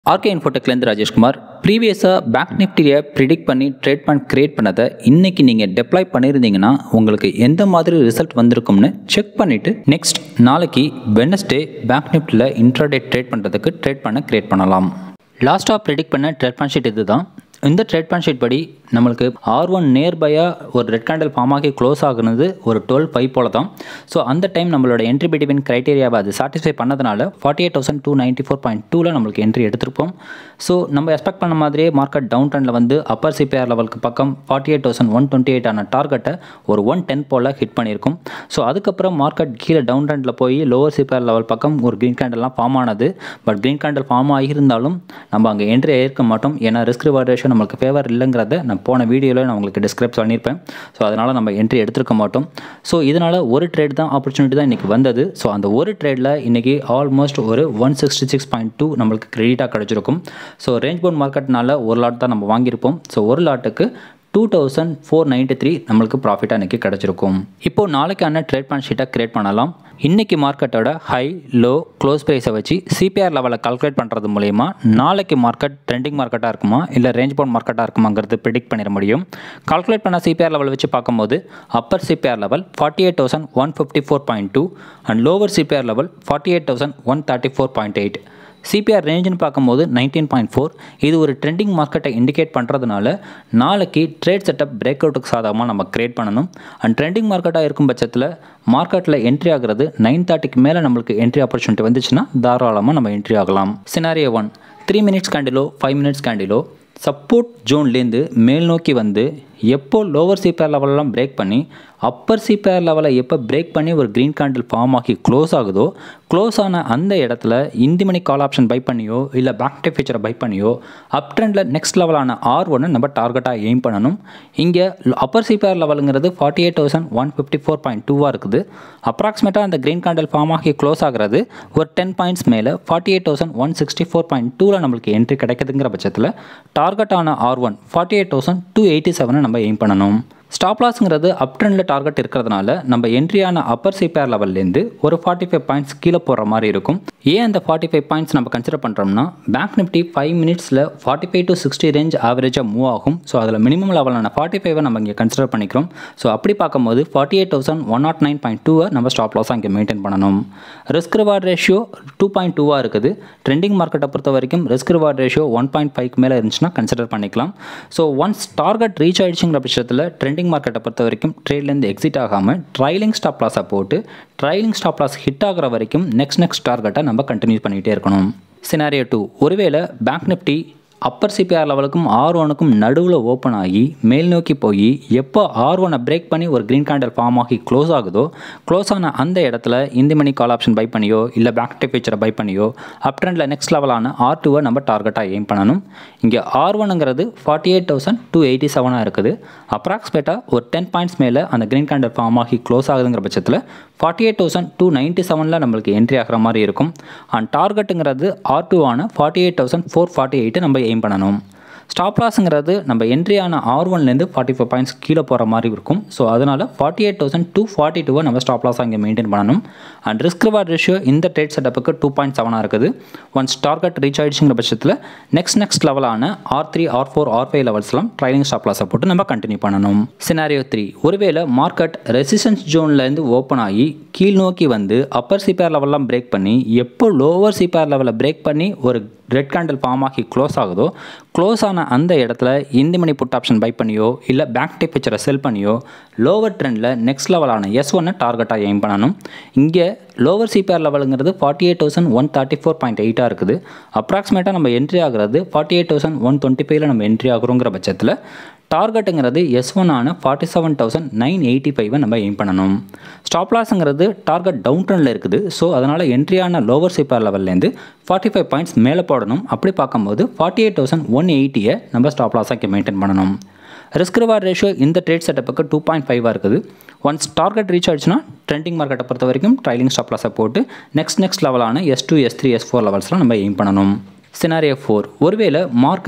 RK இன்ஃபோடெக்லேருந்து Rajeshkumar ப்ரீவியஸாக bank நிஃப்டியை predict பண்ணி ட்ரேட் பண்ண கிரியேட் பண்ணதை இன்றைக்கி நீங்கள் டெப்ளாய் பண்ணியிருந்தீங்கன்னா உங்களுக்கு எந்த மாதிரி ரிசல்ட் வந்திருக்கும்னு செக் பண்ணிவிட்டு நெக்ஸ்ட் நாளைக்கு வெனஸ்டே பேங்க் நிஃப்டியில் இன்ட்ராடே ட்ரேட் பண்ணுறதுக்கு ட்ரேட் பண்ண கிரியேட் பண்ணலாம் லாஸ்ட்டாக ப்ரிடிக்ட் பண்ண ட்ரேட் பண்ண ஷீட் இது தான் இந்த ட்ரேட் பண்ண ஷீட் படி நம்மளுக்கு ஆர் ஒன் நியர்பையாக ஒரு ரெட் கேண்டல் ஃபார்ம் ஆகி க்ளோஸ் ஆகுனது ஒரு டுவெல் ஃபைவ் போல தான் ஸோ அந்த டைம் நம்மளோட என்ட்ரி பிட்வீன் க்ரைட்டீரியாவை அது சாட்டிஸ்ஃபை பண்ணதுனால forty eight thousand two ninety four point டூவில் நம்மளுக்கு என்ட்ரி எடுத்திருப்போம் ஸோ நம்ம எக்ஸ்பெக்ட் பண்ண மாதிரியே மார்க்கெட் டவுன் ட்ரெண்டில் வந்து அப்பர் சிபிஆர் லெவலுக்கு பக்கம் forty eight thousand one twenty eight ஆன டார்கெட்டை ஒரு ஒன் டென் போல் ஹிட் பண்ணியிருக்கும் ஸோ அதுக்கப்புறம் மார்க்கெட் கீழே டவுன் ட்ரெண்டில் போய் லோவர் சிபிஆர் லெவல் பக்கம் ஒரு க்ரீன் கேண்டல்லாம் ஃபார்ம் ஆனது பட் க்ரீன் கேண்டல் ஃபார்ம் ஆகியிருந்தாலும் நம்ம அங்கே என்ட்ரி ஆயிருக்க மாட்டோம் ஏன்னா ரிஸ்க் ரிவார்ட் ரேஷியோ நம்மளுக்கு ஃபேவர் இல்லைங்கிறத நான் போன வீடியோவில் நான் உங்களுக்கு டிஸ்கிரைப் பண்ணியிருப்பேன் ஸோ அதனால் நம்ம என்ட்ரி எடுத்திருக்க மாட்டோம் ஸோ இதனால் ஒரு ட்ரேட் தான் ஆப்பர்ச்சுனிட்டி தான் இன்றைக்கி வந்தது ஸோ அந்த ஒரு ட்ரேடில் இன்றைக்கி ஆல்மோஸ்ட் ஒரு one sixty six point two நம்மளுக்கு கிரெடிட்டாக கிடச்சிருக்கும் ஸோ ரேஞ்ச் பவுண்ட் மார்க்கெட்னால ஒரு லாட் தான் நம்ம வாங்கியிருப்போம் ஸோ ஒரு லாட்டுக்கு two thousand four ninety three நம்மளுக்கு ப்ராஃபிட்டாக இன்றைக்கி கிடச்சிருக்கும் இப்போது நாளைக்கான ட்ரேட் பண்ண ஷீட்டை க்ரியேட் பண்ணலாம் இன்றைக்கி மார்க்கெட்டோட ஹை லோ க்ளோஸ் ப்ரைஸை வச்சு சிபிஆர் லெவலை கால்குலேட் பண்ணுறது மூலயமா நாளைக்கு மார்க்கெட் ட்ரெண்டிங் மார்க்கெட்டாக இருக்குமா இல்லை ரேஞ்ச் பவுண்ட் மார்க்கெட்டாக இருக்குமாங்கிறது ப்ரிடிக்ட் பண்ணிட முடியும் கால்குலேட் பண்ண சிபிஆர் லெவல் வச்சு பார்க்கும்போது upper CPR level forty eight thousand one fifty four point two and lower CPR level forty eight thousand one thirty four point eight CPR ரேஞ்சுன்னு பார்க்கும்போது நைன்டீன் பாயிண்ட் ஃபோர் இது ஒரு trending மார்க்கெட்டை indicate பண்ணுறதுனால நாளைக்கு trade setup break அவுட்டுக்கு சாதகமாக நம்ம create பண்ணணும் அண்ட் ட்ரெண்டிங் மார்க்கெட்டாக இருக்கும் பட்சத்தில் மார்க்கெட்டில் என்ட்ரி ஆகிறது நைன் தேர்ட்டிக்கு மேலே நம்மளுக்கு என்ட்ரி ஆப்பர்ச்சுனிட்டி வந்துச்சுன்னா தாராளமாக நம்ம என்ட்ரி ஆகலாம் சினாரியோ ஒன் த்ரீ மினிட்ஸ் கேண்டிலோ ஃபைவ் மினிட்ஸ் கேண்டிலோ சப்போர்ட் ஜோன்லேருந்து மேல் நோக்கி வந்து எப்போ லோவர் சிபிஆர் லெவலெலாம் பிரேக் பண்ணி அப்பர் சிபிஆர் லெவலை எப்போ பிரேக் பண்ணி ஒரு க்ரீன் கேண்டில் ஃபார்ம் ஆகி க்ளோஸ் ஆகுதோ க்ளோஸ் ஆன அந்த இடத்துல in the money call option buy பண்ணியோ இல்லை பேக் டை ஃபீச்சரை பை பண்ணியோ அப் ட்ரெண்டில் நெக்ஸ்ட் லெவலான ஆர் ஒன்று நம்ம டார்கெட்டாக எய்ம் பண்ணணும் இங்கே அப்பர் சிபிஆர் லெவலுங்கிறது forty eight thousand one fifty four point டூவாக இருக்குது அப்ராக்சிமேட்டாக அந்த க்ரீன் கேண்டில் ஃபார்ம் ஆகி க்ளோஸ் ஆகிறது ஒரு டென் பாயிண்ட்ஸ் மேலே forty eight thousand one sixty four point டூவில் நம்மளுக்கு என்ட்ரி கிடைக்குதுங்கிற பட்சத்தில் டார்கெட்டான R one forty eight thousand two eighty செவனை நம்ம எய்ம் பண்ணணும் ஸ்டாப் லாஸ்ங்கிறது அப் ட்ரெண்டில் டார்கெட் இருக்கிறதுனால நம்ம என்ட்ரியான அப்பர் சிபிஆர் லெவல்லேருந்து ஒரு ஃபார்ட்டி ஃபைவ் பாயிண்ட்ஸ் கீழே போகிற மாதிரி இருக்கும் ஏன் அந்த ஃபார்ட்டி ஃபைவ் பாயிண்ட்ஸ் நம்ம கன்சிடர் பண்ணுறோம்னா பேங்க் நிஃப்டி ஃபைவ் மினிட்ஸில் forty five to sixty range ஆவரேஜாக மூவ் ஆகும் ஸோ அதில் மினிமம் லெவலான ஃபார்ட்டி ஃபைவை நம்ம இங்கே கன்சிடர் பண்ணிக்கிறோம் ஸோ அப்படி பார்க்கும்போது forty eight thousand one nought nine point டூவை நம்ம ஸ்டாப் லாஸாக இங்கே மெயின்டைன் பண்ணணும் risk reward ratio two point டூவாக இருக்குது ட்ரெண்டிங் மார்க்கெட்டை பொறுத்த வரைக்கும் risk reward ratio one point ஃபைவ்க்கு மேலே இருந்துச்சுன்னா கன்சிடர் பண்ணிக்கலாம் ஸோ ஒன்ஸ் டார்கெட் ரீச் ஆயிடுச்சுங்கிற பட்சத்தில் ட்ரெண்டிங் மார்க்கெட்டை பொறுத்த வரைக்கும் ட்ரேட்லேருந்து எக்ஸிட் ஆகாமல் ட்ரைலிங் ஸ்டாப் லாஸை போட்டு ட்ரைலிங் ஸ்டாப் லாஸ் ஹிட் ஆகிற வரைக்கும் நெக்ஸ்ட் நெக்ஸ்ட் டார்கெட்டை நம்ம கண்டினியூ பண்ணிகிட்டே இருக்கணும் சினாரியோ டூ ஒருவேளை பேங்க் நிஃப்டி அப்பர் சிபிஆர் லெவலுக்கும் ஆர் ஒனுக்கும் நடுவில் ஓப்பன் ஆகி மேல் நோக்கி போய் எப்போ ஆர் ஒனை பிரேக் பண்ணி ஒரு க்ரீன் கேண்டல் ஃபார்ம் ஆகி க்ளோஸ் ஆகுதோ க்ளோஸ் ஆன அந்த இடத்துல இந்த மணி கால் ஆப்ஷன் பை பண்ணியோ இல்லை பேக் டை ஃபீச்சரை பை பண்ணியோ அப் ட்ரெண்டில் நெக்ஸ்ட் லெவலான ஆர் டூவை நம்ம டார்கெட்டாக எய்ம் பண்ணணும் இங்கே ஆர் ஒனுங்கிறது forty eight thousand two eighty செவனாக இருக்குது அப்ராக்சிமேட்டாக ஒரு டென் பாயிண்ட்ஸ் மேலே அந்த க்ரீன் கேண்டல் ஃபார்ம் ஆகி க்ளோஸ் ஆகுதுங்கிற பட்சத்தில் forty eight thousand two ninety செவனில் நம்மளுக்கு என்ட்ரி ஆகிற மாதிரி இருக்கும் அண்ட் டார்கெட்டுங்கிறது ஆர் டூவான forty eight thousand four forty eight நம்ம எய்ம் பண்ணணும் ஸ்டாப் லாஸுங்கிறது நம்ம என்ட்ரியான ஆர் ஒன்லேருந்து ஃபார்ட்டி ஃபைவ் பாயிண்ட்ஸ் கீழே போகிற மாதிரி இருக்கும் ஸோ அதனால் forty eight thousand two forty டூவை நம்ம ஸ்டாப் லாஸாக இங்கே மெயின்டைன் பண்ணணும் அண்ட் ரிஸ்க் ரிவார்ட் ரேஷியோ இந்த ட்ரேட் செட்டப்புக்கு டூ பாயிண்ட் செவனாக இருக்குது ஒன்ஸ் டார்கெட் ரீச் ஆயிடுச்சுங்கிற பட்சத்தில் நெக்ஸ்ட் நெக்ஸ்ட் லெவலான R three R four R five லெவல்ஸ்லாம் ட்ரைலிங் ஸ்டாப் லாஸை போட்டு நம்ம கண்டினியூ பண்ணணும் சினாரியோ த்ரீ ஒருவேளை மார்க்கெட் ரெசிஸ்டன்ஸ் ஜோன்லேருந்து ஓப்பன் ஆகி கீழ் நோக்கி வந்து அப்பர் சிபிஆர் லெவல்லாம் பிரேக் பண்ணி எப்போ லோவர் சிபிஆர் லெவலை பிரேக் பண்ணி ஒரு ரெட் கேண்டில் ஃபார்ம் ஆகி க்ளோஸ் ஆகுதோ க்ளோஸ் ஆன அந்த இடத்துல இந்த மணி புட் ஆப்ஷன் பை பண்ணியோ இல்லை பேக் டை பிக்சரை செல் பண்ணியோ லோவர் ட்ரெண்டில் நெக்ஸ்ட் லெவலான எஸ் ஒன்னை டார்கெட்டாக எய்ம் பண்ணணும் இங்கே லோவர் சிபிஆர் லெவலுங்கிறது forty eight thousand one thirty four point எயிட்டாக இருக்குது அப்ராக்சிமேட்டாக நம்ம என்ட்ரி ஆகிறது forty eight thousand one twenty ஃபைவ்ல நம்ம என்ட்ரி ஆகுறோங்கிற பட்சத்தில் டார்கெட்டுங்கிறது எஸ் ஒன் ஆன forty seven thousand nine eighty ஃபைவை நம்ம எய்ம் பண்ணணும் ஸ்டாப் லாஸுங்கிறது டார்கெட் டவுன் ட்ரெண்டில் இருக்குது ஸோ அதனால் என்ட்ரியான லோவர் சிப்பார் லெவல்லேருந்து ஃபார்ட்டி ஃபைவ் பாயிண்ட்ஸ் மேலே போடணும் அப்படி பார்க்கும்போது ஃபார்ட்டி எயிட் தௌசண்ட் ஒன் எயிட்டியை நம்ம ஸ்டாப் லாஸாக மெயின்டைன் பண்ணணும் ரிஸ்க் ரிவார்ட் ரேஷியோ இந்த ட்ரேட் செட்டப்புக்கு டூ பாயிண்ட் ஃபைவாக இருக்குது ஒன்ஸ் டார்கெட் ரீச் ஆயிடுச்சுன்னா ட்ரெண்டிங் மார்க்கெட்டை பொறுத்த வரைக்கும் ட்ரைலிங் ஸ்டாப் லாஸை போட்டு நெக்ஸ்ட் நெக்ஸ்ட் லெவலான S two S three S four லெவல்ஸ்லாம் நம்ம எய்ம் பண்ணணும் சினாரியோ ஃபோர் ஒருவேளை மார்க்கெட்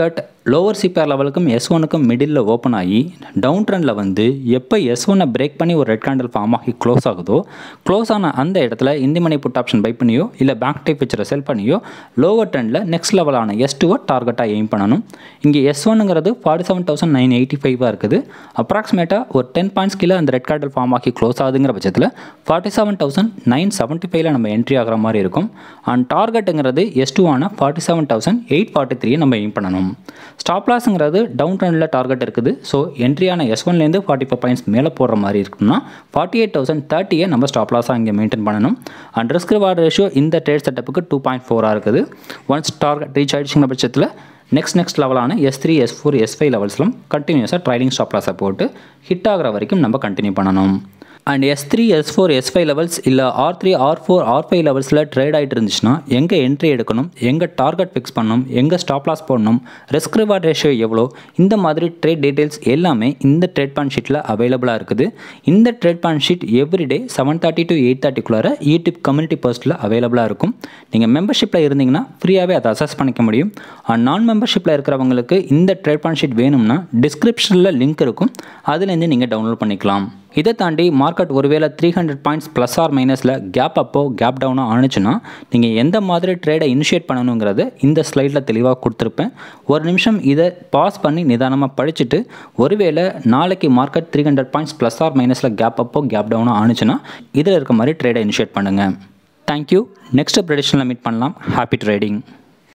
லோவர் சிபிஆர் லெவலுக்கும் எஸ் ஒனுக்கும் மிடில் ஓப்பன் ஆகி டவுன் ட்ரெண்டில் வந்து எப்போ எஸ் ஒன்னை பிரேக் பண்ணி ஒரு ரெட் கேண்டில் ஃபார்ம் ஆகி க்ளோஸ் ஆகுதோ க்ளோஸ் ஆன அந்த இடத்துல இந்த மணி புட் ஆப்ஷன் பை பண்ணியோ இல்லை பேங்க் டைப் வச்சுரை செல் பண்ணியோ லோவர் ட்ரெண்டில் நெக்ஸ்ட் லெவலான எஸ் டூவை டார்கெட்டாக எய்ம் பண்ணணும் இங்கே எஸ் ஒன்னுங்கிறது forty seven thousand nine eighty ஃபைவாக இருக்குது அப்ராக்சிமேட்டாக ஒரு டென் பாயிண்ட்ஸ் கீழே அந்த ரெட் கேண்டில் ஃபார்ம் ஆகி க்ளோஸ் ஆகுதுங்கிற பட்சத்தில் forty seven thousand nine seventy ஃபைவ்ல நம்ம என்ட்ரி ஆகிற மாதிரி இருக்கும் அண்ட் டார்கெட்டுங்கிறது எஸ் டூ ஆன forty seven thousand eight forty three நம்ம எய்ம் பண்ணணும் ஸ்டாப் லாஸுங்கிறது டவுன் ட்ரெண்டில் டார்கெட் இருக்குது ஸோ என்ட்ரியான எஸ் ஒன்லேருந்து ஃபார்ட்டி ஃபைவ் பாயிண்ட்ஸ் மேலே போடுற மாதிரி இருக்குன்னா ஃபார்ட்டி எயிட் தௌசண்ட் தேர்ட்டியை நம்ம ஸ்டாப் லாஸாக இங்கே மெயின்டைன் பண்ணணும் அண்ட் ரிஸ்க் ரிவார்டு ரேஷியோ இந்த ட்ரேட் செட்டப்புக்கு டூ பாயிண்ட் ஃபோராக இருக்குது ஒன்ஸ் டார்கெட் ரீச் ஆகிடுச்சுங்கிற பட்சத்தில் நெக்ஸ்ட் நெக்ஸ்ட் லெவலான S three S four S five லெவல்ஸ்லாம் கண்டினியூஸாக ட்ரைலிங் ஸ்டாப் லாஸை போட்டு ஹிட் ஆகிற வரைக்கும் நம்ம கண்டினியூ பண்ணணும் and S three S four S five levels இல்லை R three R four R five லெவல்ஸில் ட்ரேட் ஆகிட்டு இருந்துச்சுன்னா எங்கே என்ட்ரி எடுக்கணும் எங்கே டார்கெட் ஃபிக்ஸ் பண்ணணும் எங்கே ஸ்டாப் லாஸ் போடணும் ரிஸ்க் ரிவார்ட் ரேஷியோ எவ்வளோ இந்த மாதிரி ட்ரேட் டீட்டெயில்ஸ் எல்லாமே இந்த ட்ரேட் பான் ஷீட்டில் அவைலபிளாக இருக்குது இந்த trade plan sheet every day seven thirty to eight தேர்ட்டிக்குள்ளார யூடியூப் கம்யூனிட்டி போஸ்ட்டில் அவைலபிளாக இருக்கும் நீங்கள் மெம்பர்ஷிப்பில் இருந்தீங்கன்னா ஃப்ரீயாகவே அதை அசஸ் பண்ணிக்க முடியும் அண்ட் நான் மெம்பர்ஷிப்பில் இருக்கிறவங்களுக்கு இந்த ட்ரேட் பான் ஷீட் வேணும்னா டிஸ்கிரிப்ஷனில் லிங்க் இருக்கும் அதுலேருந்து நீங்கள் டவுன்லோட் பண்ணிக்கலாம் இதை தாண்டி மார்க்கெட் ஒருவேளை three hundred points plus or மைனஸில் கேப் அப்போ கேப் டவுனோ ஆணுச்சுன்னா நீங்கள் எந்த மாதிரி ட்ரேடை இனிஷியேட் பண்ணணுங்கிறத இந்த ஸ்லைடில் தெளிவாக கொடுத்துருப்பேன் ஒரு நிமிஷம் இதை பாஸ் பண்ணி நிதானமாக படிச்சுட்டு ஒருவேளை நாளைக்கு market three hundred points plus or மைனஸில் கேப் அப்போ கேப் டவுனோ ஆணுச்சுன்னா இதில் இருக்க மாதிரி ட்ரேடை இனிஷியேட் பண்ணுங்கள் தேங்க்யூ நெக்ஸ்ட் ப்ரெடிஷனில் மீட் பண்ணலாம் ஹாப்பி ட்ரேடிங்